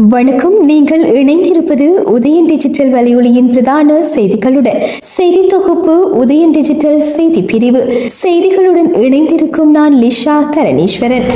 வணக்கம் நீங்கள் இணைந்திருப்பது உதயன் டிஜிட்டல் வலையொலியின் பிரதான செய்திகளுடன் செய்தி தொகுப்பு உதயன் டிஜிட்டல் செய்தி பிரிவு செய்திகளுடன் இணைந்திருக்கும் நான் லிஷா தரணீஸ்வரன்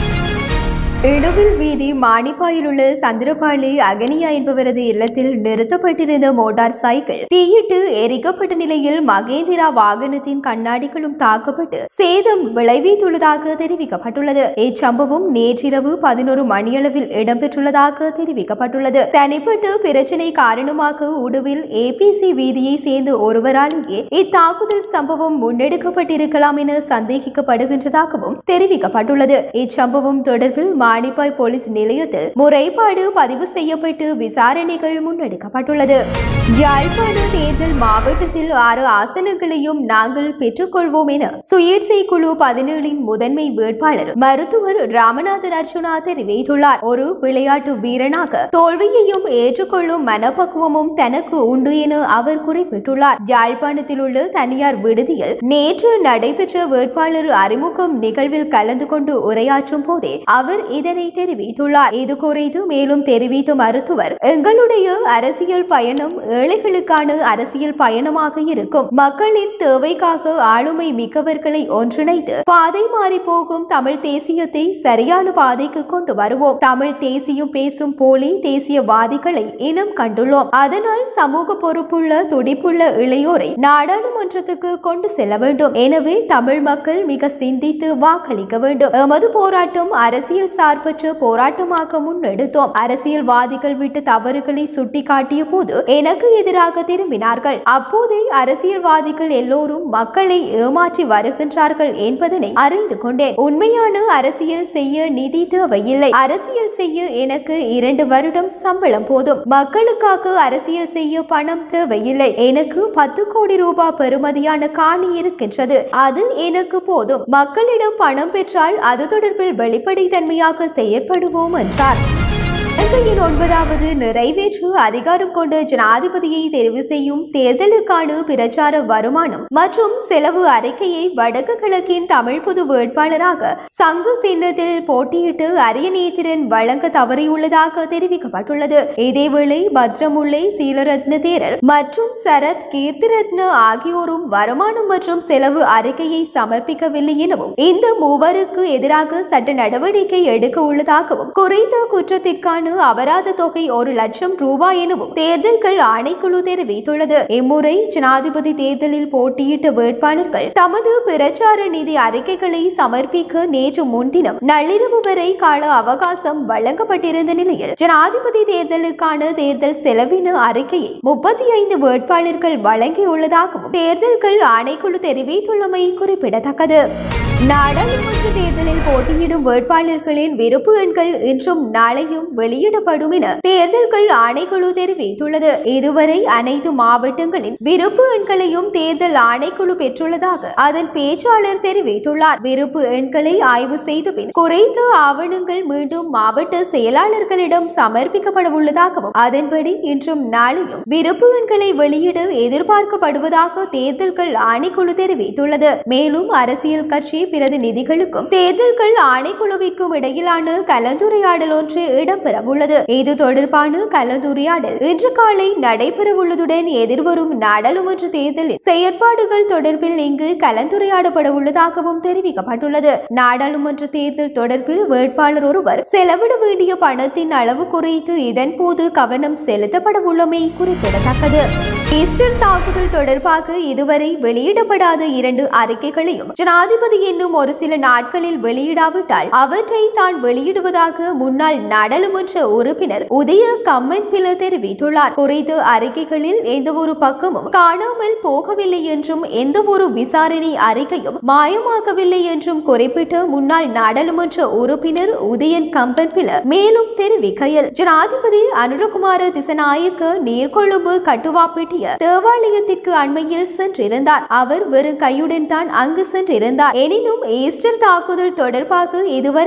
இடுவில் வீதி மானிப்பாயில் உள்ள சந்திரபாளி அகனியா என்பவரது இல்லத்தில் நிறுத்தப்பட்டிருந்த மோட்டார் சைக்கிள் தீயிட்டு எரிக்கப்பட்ட நிலையில் மகேந்திரா வாகனத்தின் கண்ணாடிகளும் தாக்கப்பட்டு சேதம் விளைவித்துள்ளதாக தெரிவிக்கப்பட்டுள்ளது இச்சம்பவம் நேற்றிரவு பதினோரு மணியளவில் இடம்பெற்றுள்ளதாக தெரிவிக்கப்பட்டுள்ளது தனிப்பட்ட பிரச்சினை காரணமாக உடுவில் ஏபிசி வீதியை சேர்ந்த ஒருவராலேயே இத்தாக்குதல் சம்பவம் முன்னெடுக்கப்பட்டிருக்கலாம் என சந்தேகிக்கப்படுகின்றதாகவும் தெரிவிக்கப்பட்டுள்ளது இச்சம்பவம் தொடர்பில் மானிப்பாய் போலீஸ் நிலையத்தில் முறைப்பாடு பதிவு செய்யப்பட்டு விசாரணைகள் முன்னெடுக்கப்பட்டுள்ளது யாழ்ப்பாண தேர்தல் மாவட்டத்தில் ஆறு ஆசனங்களையும் நாங்கள் பெற்றுக்கொள்வோம் என சுயேட்சை குழு பதினேழின் முதன்மை வேட்பாளர் மருத்துவர் ராமநாதன் அர்ஜுனா தெரிவித்துள்ளார் ஒரு விளையாட்டு வீரனாக தோல்வியையும் ஏற்றுக்கொள்ளும் மனப்பக்குவமும் தனக்கு உண்டு என அவர் குறிப்பிட்டுள்ளார் யாழ்ப்பாணத்தில் உள்ள தனியார் விடுதியில் நேற்று நடைபெற்ற வேட்பாளர் அறிமுகம் நிகழ்வில் கலந்து கொண்டு உரையாற்றும் போதே அவர் இதனை தெரிவித்துள்ளார் இது குறித்து மேலும் தெரிவித்த மருத்துவர் எங்களுடைய அரசியல் பயணம் ஏழைகளுக்கான அரசியல் பயணமாக இருக்கும் மக்களின் தேவைக்காக ஆளுமை மிக்கவர்களை ஒன்றிணைத்து பாதை மாறி போகும் தமிழ் தேசியத்தை சரியான பாதைக்கு கொண்டு வருவோம் தமிழ் தேசியம் பேசும் போலி தேசியவாதிகளை இனம் கண்டுள்ளோம் அதனால் சமூக பொறுப்புள்ள துடிப்புள்ள இளையோரை நாடாளுமன்றத்துக்கு கொண்டு செல்ல வேண்டும் எனவே தமிழ் மக்கள் மிக சிந்தித்து வாக்களிக்க வேண்டும் எமது போராட்டம் அரசியல் சார்பற்ற போராட்டமாக முன்னெடுத்தோம் அரசியல்வாதிகள் விட்டு தவறுகளை சுட்டிக்காட்டிய போது எனக்கு எதிராக திரும்பினார்கள் அப்போதே அரசியல்வாதிகள் எல்லோரும் மக்களை ஏமாற்றி வருகின்றார்கள் என்பதனை அறிந்து கொண்டேன் உண்மையான அரசியல் செய்ய நிதி தேவையில்லை அரசியல் செய்ய எனக்கு இரண்டு வருடம் சம்பளம் போதும் மக்களுக்காக அரசியல் செய்ய பணம் தேவையில்லை எனக்கு பத்து கோடி ரூபாய் பெறுமதியான காணி இருக்கின்றது அது எனக்கு போதும் மக்களிடம் பணம் பெற்றால் அது தொடர்பில் வெளிப்படைத்தன்மையாக செயற்படுவோம் என்றார் இலங்கையின் ஒன்பதாவது நிறைவேற்று அதிகாரம் கொண்ட ஜனாதிபதியை தெரிவு செய்யும் தேர்தலுக்கான பிரச்சார வருமானம் மற்றும் செலவு அறிக்கையை வடக்கு கிழக்கின் தமிழ் பொது வேட்பாளராக சங்கு சின்னத்தில் போட்டியிட்டு அரியநேத்திரன் வழங்க தவறியுள்ளதாக தெரிவிக்கப்பட்டுள்ளது இதேவேளை பத்ரமுல்லை சீலரத்ன தேரர் மற்றும் சரத் கீர்த்திரத்ன ஆகியோரும் வருமானம் மற்றும் செலவு அறிக்கையை சமர்ப்பிக்கவில்லை எனவும் இந்த மூவருக்கு எதிராக சட்ட நடவடிக்கை எடுக்க உள்ளதாகவும் குறித்த குற்றத்திற்கான அபராத தொகை ஒரு லட்சம் ரூபாய் எனவும் தேர்தல்கள் ஆணைக்குழு தெரிவித்துள்ளது இம்முறை ஜனாதிபதி தேர்தலில் போட்டியிட்ட வேட்பாளர்கள் தமது பிரச்சார நிதி அறிக்கைகளை சமர்ப்பிக்க நேற்று முன்தினம் நள்ளிரவு வரை கால அவகாசம் வழங்கப்பட்டிருந்த நிலையில் ஜனாதிபதி தேர்தலுக்கான தேர்தல் செலவின அறிக்கையை முப்பத்தி ஐந்து வேட்பாளர்கள் வழங்கியுள்ளதாகவும் தேர்தல்கள் ஆணைக்குழு தெரிவித்துள்ளமை குறிப்பிடத்தக்கது நாடாளுமன்ற தேர்தலில் போட்டியிடும் வேட்பாளர்களின் விருப்பு எண்கள் இன்றும் நாளையும் வெளியிடப்படும் என தேர்தல்கள் ஆணைக்குழு தெரிவித்துள்ளது இதுவரை அனைத்து மாவட்டங்களின் விருப்பு எண்களையும் தேர்தல் ஆணைக்குழு பெற்றுள்ளதாக அதன் பேச்சாளர் தெரிவித்துள்ளார் விருப்பு எண்களை ஆய்வு செய்த பின் குறைத்த ஆவணங்கள் மீண்டும் மாவட்ட செயலாளர்களிடம் சமர்ப்பிக்கப்பட உள்ளதாகவும் அதன்படி இன்றும் நாளையும் விருப்பு எண்களை வெளியிட எதிர்பார்க்கப்படுவதாக தேர்தல்கள் ஆணைக்குழு தெரிவித்துள்ளது மேலும் அரசியல் கட்சி பிரதிநிதிகளுக்கும் தேர்தல்கள் ஆணைக்குழுவிற்கும் இடையிலான கலந்துரையாடல் ஒன்று இடம்பெறவுள்ளது இது தொடர்பான கலந்துரையாடல் இன்று காலை நடைபெறவுள்ளதுடன் எதிர்வரும் நாடாளுமன்ற தேர்தலில் செயற்பாடுகள் தொடர்பில் இங்கு கலந்துரையாடப்பட உள்ளதாகவும் தெரிவிக்கப்பட்டுள்ளது நாடாளுமன்ற தேர்தல் தொடர்பில் வேட்பாளர் ஒருவர் செலவிட வேண்டிய பணத்தின் அளவு குறித்து இதன்போது கவனம் செலுத்தப்பட உள்ளமை குறிப்பிடத்தக்கது ஈஸ்டர் தாக்குதல் தொடர்பாக இதுவரை வெளியிடப்படாத இரண்டு அறிக்கைகளையும் ஜனாதிபதி இன்னும் ஒரு சில நாட்களில் வெளியிடாவிட்டால் அவற்றை தான் வெளியிடுவதாக முன்னாள் நாடாளுமன்ற உறுப்பினர் உதய கம்மன் பில தெரிவித்துள்ளார் குறித்த அறிக்கைகளில் எந்த ஒரு பக்கமும் காணாமல் போகவில்லை என்றும் எந்த ஒரு விசாரணை அறிக்கையும் மாயமாகவில்லை என்றும் குறிப்பிட்ட முன்னாள் நாடாளுமன்ற உறுப்பினர் உதயன் கம்பன் பில மேலும் தெரிவிக்கையில் ஜனாதிபதி அனுரகுமார திசநாயக்க நீர்கொழும்பு கட்டுவாப்பட்டிய தேவாலயத்திற்கு அண்மையில் சென்றிருந்தார் அவர் வெறும் கையுடன் தான் அங்கு சென்றிருந்தார் எனினும் ஈஸ்டர் தாக்குதல் தொடர்பாக இதுவரையில்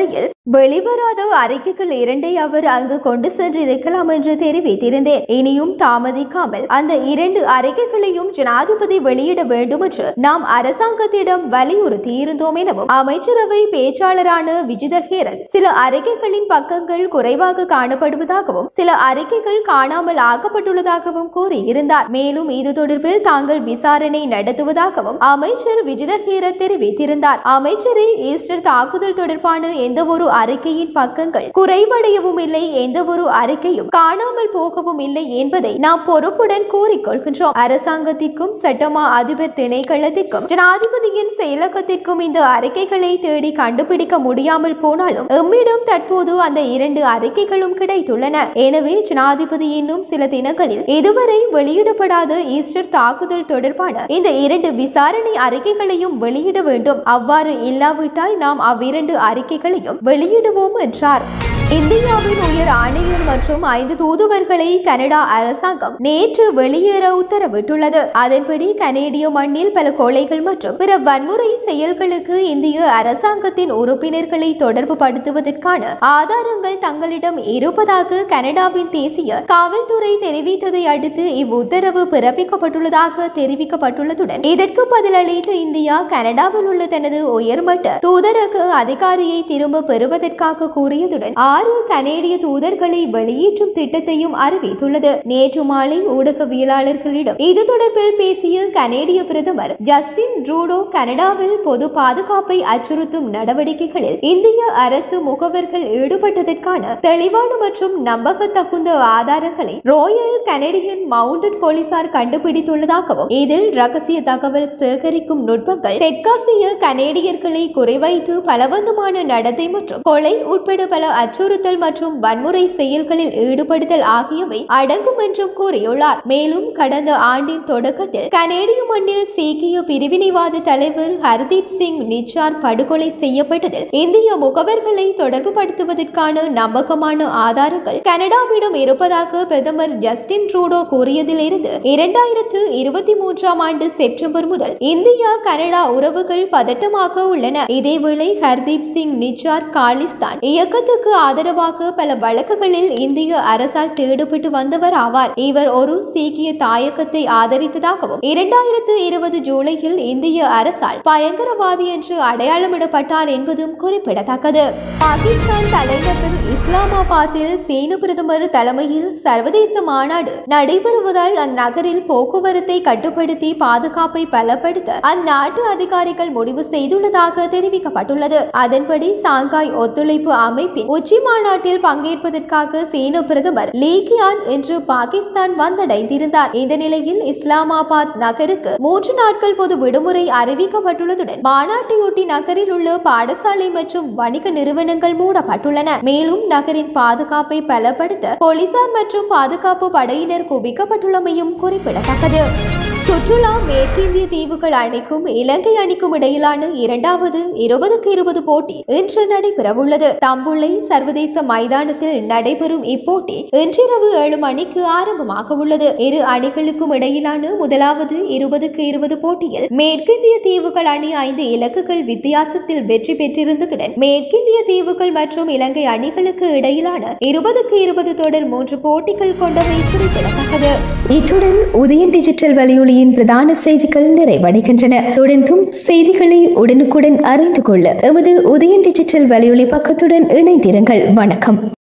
வெளிவராத அறிக்கைகள் இரண்டை அவர் அங்கு கொண்டு சென்றிருக்கலாம் என்று தெரிவித்திருந்தேன் இனியும் தாமதிக்காமல் அந்த இரண்டு அறிக்கைகளையும் ஜனாதிபதி வெளியிட வேண்டும் என்று நாம் அரசாங்கத்திடம் வலியுறுத்தி இருந்தோம் எனவும் அமைச்சரவை பேச்சாளரான விஜித ஹேரத் சில அறிக்கைகளின் பக்கங்கள் குறைவாக காணப்படுவதாகவும் சில அறிக்கைகள் காணாமல் ஆக்கப்பட்டுள்ளதாகவும் கூறியிருந்தார் மேலும் இது தொடர்பில் தாங்கள் விசாரணை நடத்துவதாகவும் அமைச்சர் விஜித ஹேரத் தெரிவித்திருந்தார் அமைச்சரே ஈஸ்டர் தாக்குதல் தொடர்பான எந்த ஒரு அறிக்கையின் பக்கங்கள் குறைவடையவும் இல்லை எந்த ஒரு அறிக்கையும் காணாமல் போகவும் இல்லை என்பதை நாம் பொறுப்புடன் கூறிக்கொள்கின்றோம் அரசாங்கத்திற்கும் சட்டமா அதிபர் திணைக்களத்திற்கும் ஜனாதிபதியின் செயலகத்திற்கும் இந்த அறிக்கைகளை தேடி கண்டுபிடிக்க முடியாமல் போனாலும் எம்மிடம் தற்போது அந்த இரண்டு அறிக்கைகளும் கிடைத்துள்ளன எனவே ஜனாதிபதி இன்னும் சில தினங்களில் இதுவரை வெளியிடப்படாத ஈஸ்டர் தாக்குதல் தொடர்பான இந்த இரண்டு விசாரணை அறிக்கைகளையும் வெளியிட வேண்டும் அவ்வாறு இல்லாவிட்டால் நாம் அவ்விரண்டு அறிக்கைகளையும் வெளியிடுவோம் என்றார் இந்தியாவின் உயர் ஆணையர் மற்றும் ஐந்து தூதுவர்களை கனடா அரசாங்கம் நேற்று வெளியேற உத்தரவிட்டுள்ளது அதன்படி கனேடிய மண்ணில் பல கொலைகள் மற்றும் பிற வன்முறை செயல்களுக்கு இந்திய அரசாங்கத்தின் உறுப்பினர்களை தொடர்பு படுத்துவதற்கான ஆதாரங்கள் தங்களிடம் இருப்பதாக கனடாவின் தேசிய காவல்துறை தெரிவித்ததை அடுத்து இவ்வுத்தரவு பிறப்பிக்கப்பட்டுள்ளதாக தெரிவிக்கப்பட்டுள்ளதுடன் இதற்கு பதிலளித்த இந்தியா கனடாவில் உள்ள தனது உயர்மட்ட தூதரக அதிகாரியை திரும்ப பெறுவதற்காக கூறியதுடன் ஆறு கனேடிய தூதர்களை வெளியேற்றும் திட்டத்தையும் அறிவித்துள்ளது நேற்று மாலை ஊடகவியலாளர்களிடம் இது தொடர்பில் பேசிய கனேடிய பிரதமர் ஜஸ்டின் ட்ரூடோ கனடாவில் பொது பாதுகாப்பை அச்சுறுத்தும் நடவடிக்கைகளில் இந்திய அரசு முகவர்கள் ஈடுபட்டதற்கான தெளிவான மற்றும் நம்பகத்தகுந்த ஆதாரங்களை ரோயல் கனடியன் மவுண்டட் போலீசார் கண்டுபிடித்துள்ளதாகவும் இதில் ரகசிய தகவல் சேகரிக்கும் நுட்பங்கள் தெற்காசிய கனேடியர்களை குறைவைத்து பலவந்தமான நடத்தை மற்றும் கொலை உட்பட பல அச்சுறுத்தல் மற்றும் வன்முறை செயல்களில் ஈடுபடுதல் ஆகியவை அடங்கும் என்றும் கூறியுள்ளார் மேலும் கடந்த ஆண்டின் தொடக்கத்தில் கனேடிய மண்ணில் சீக்கிய பிரிவினைவாத தலைவர் ஹர்தீப் சிங் நிச்சார் படுகொலை செய்யப்பட்டதில் இந்திய முகவர்களை தொடர்பு படுத்துவதற்கான நம்பகமான ஆதாரங்கள் கனடாவிடம் இருப்பதாக பிரதமர் ஜஸ்டின் ட்ரூடோ கூறியதிலிருந்து இரண்டாயிரத்து இருபத்தி மூன்றாம் ஆண்டு செப்டம்பர் முதல் இந்தியா கனடா உறவுகள் பதட்டமாக உள்ளன இதேவேளை ஹர்தீப் சிங் நிச்சார் காலிஸ்தான் இயக்கத்துக்கு ஆதரவாக பல வழக்குகளில் இந்திய அரசால் தேடப்பட்டு வந்தவர் ஆவார் இவர் ஒரு சீக்கிய தாயக்கத்தை ஆதரித்ததாகவும் இரண்டாயிரத்து இருபது ஜூலையில் இந்திய அரசால் பயங்கரவாதி என்று அடையாளமிடப்பட்டார் என்பதும் குறிப்பிடத்தக்கது பாகிஸ்தான் தலைநகர் இஸ்லாமாபாத்தில் சீன பிரதமர் தலைமையில் சர்வதேச மாநாடு நடைபெறுவதால் அந்நகரில் போக்குவரத்தை கட்டுப்படுத்தி பாதுகாப்பை பலப்படுத்த அந்நாட்டு அதிகாரிகள் முடிவு செய்துள்ளதாக தெரிவிக்கப்பட்டுள்ளது அதன்படி சாங்காய் ஒத்துழைப்பு அமைப்பின் உச்சி மாநாட்டில் பங்கேற்பதற்காக சீன பிரதமர் லீ கியான் இன்று பாகிஸ்தான் வந்தடைந்திருந்தார் இந்த நிலையில் இஸ்லாமாபாத் நகருக்கு மூன்று நாட்கள் பொது விடுமுறை அறிவிக்கப்பட்டுள்ளதுடன் மாநாட்டையொட்டி நகரில் உள்ள பாடசாலை மற்றும் வணிக நிறுவனங்கள் மூடப்பட்டுள்ளன மேலும் நகரின் பாதுகாப்பை பலப்படுத்த போலீசார் மற்றும் பாதுகாப்பு படையினர் குவிக்கப்பட்டுள்ளமையும் குறிப்பிடத்தக்கது சுற்றுலா மேற்கிந்திய தீவுகள் அணிக்கும் இலங்கை அணிக்கும் இடையிலான இரண்டாவது இருபதுக்கு இருபது போட்டி இன்று நடைபெறவுள்ளது தம்புள்ளை சர்வதேச மைதானத்தில் நடைபெறும் இப்போட்டி இன்றிரவு ஏழு மணிக்கு ஆரம்பமாக உள்ளது இரு அணிகளுக்கும் இடையிலான முதலாவது இருபதுக்கு இருபது போட்டியில் மேற்கிந்திய தீவுகள் அணி ஐந்து இலக்குகள் வித்தியாசத்தில் வெற்றி பெற்றிருந்ததுடன் மேற்கிந்திய தீவுகள் மற்றும் இலங்கை அணிகளுக்கு இடையிலான இருபதுக்கு இருபது தொடர் மூன்று போட்டிகள் கொண்டவை குறிப்பிடத்தக்கது இத்துடன் உதயன் டிஜிட்டல் வலியுறுத்தி வானொலியின் பிரதான செய்திகள் நிறைவடைகின்றன தொடர்ந்தும் செய்திகளை உடனுக்குடன் அறிந்து கொள்ள எமது உதயன் டிஜிட்டல் வலையொலி பக்கத்துடன் இணைந்திருங்கள் வணக்கம்